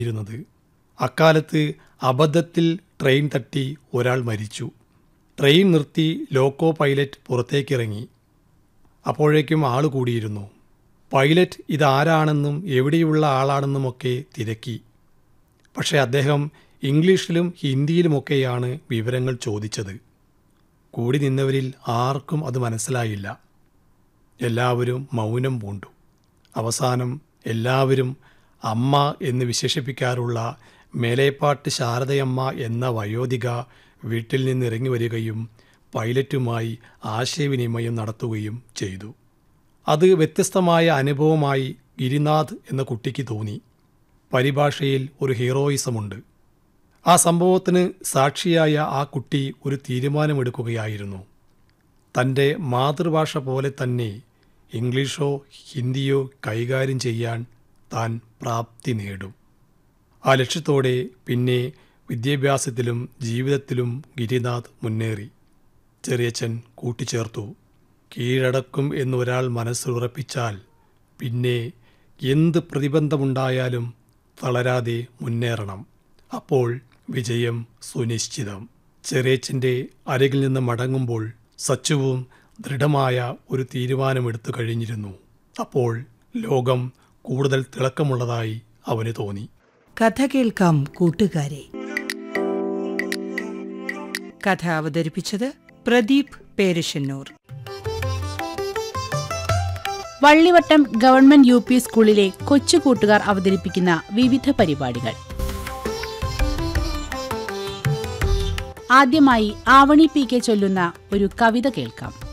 ഇരുന്നത് അക്കാലത്ത് അബദ്ധത്തിൽ ട്രെയിൻ തട്ടി ഒരാൾ മരിച്ചു ട്രെയിൻ നിർത്തി ലോക്കോ പൈലറ്റ് പുറത്തേക്കിറങ്ങി അപ്പോഴേക്കും ആൾ കൂടിയിരുന്നു പൈലറ്റ് ഇതാരാണെന്നും എവിടെയുള്ള ആളാണെന്നുമൊക്കെ തിരക്കി പക്ഷേ അദ്ദേഹം ഇംഗ്ലീഷിലും ഹിന്ദിയിലുമൊക്കെയാണ് വിവരങ്ങൾ ചോദിച്ചത് കൂടി നിന്നവരിൽ ആർക്കും അത് മനസ്സിലായില്ല എല്ലാവരും മൗനം പൂണ്ടു അവസാനം എല്ലാവരും അമ്മ എന്ന് വിശേഷിപ്പിക്കാറുള്ള മേലേപ്പാട്ട് ശാരദയമ്മ എന്ന വയോധിക വീട്ടിൽ നിന്ന് ഇറങ്ങി വരികയും പൈലറ്റുമായി ആശയവിനിമയം നടത്തുകയും ചെയ്തു അത് വ്യത്യസ്തമായ അനുഭവമായി ഗിരിനാഥ് എന്ന കുട്ടിക്ക് തോന്നി പരിഭാഷയിൽ ഒരു ഹീറോയിസമുണ്ട് ആ സംഭവത്തിന് സാക്ഷിയായ ആ കുട്ടി ഒരു തീരുമാനമെടുക്കുകയായിരുന്നു തൻ്റെ മാതൃഭാഷ പോലെ തന്നെ ഇംഗ്ലീഷോ ഹിന്ദിയോ കൈകാര്യം ചെയ്യാൻ താൻ പ്രാപ്തി നേടും ആ ലക്ഷ്യത്തോടെ പിന്നെ വിദ്യാഭ്യാസത്തിലും ജീവിതത്തിലും ഗിരിനാഥ് മുന്നേറി ചെറിയച്ചൻ കൂട്ടിച്ചേർത്തു കീഴടക്കും എന്നൊരാൾ മനസ്സുറപ്പിച്ചാൽ പിന്നെ എന്ത് പ്രതിബന്ധമുണ്ടായാലും തളരാതെ മുന്നേറണം അപ്പോൾ വിജയം സുനിശ്ചിതം ചെറിയച്ചൻ്റെ അരികിൽ നിന്ന് മടങ്ങുമ്പോൾ സച്ചുവും ദൃഢമായ ഒരു തീരുമാനമെടുത്തു കഴിഞ്ഞിരുന്നു അപ്പോൾ ലോകം കൂടുതൽ തിളക്കമുള്ളതായി അവന് തോന്നി കഥ കേൾക്കാം കൂട്ടുകാരെ കഥ അവതരിപ്പിച്ചത് Pradeep Perassannur Vallivattam government U P സ്കൂളിലെ കൊച്ചു കൂട്ടുകാർ അവതരിപ്പിക്കുന്ന വിവിധ പരിപാടികൾ ആദ്യമായി ആവണി പി കെ ചൊല്ലുന്ന ഒരു കവിത കേൾക്കാം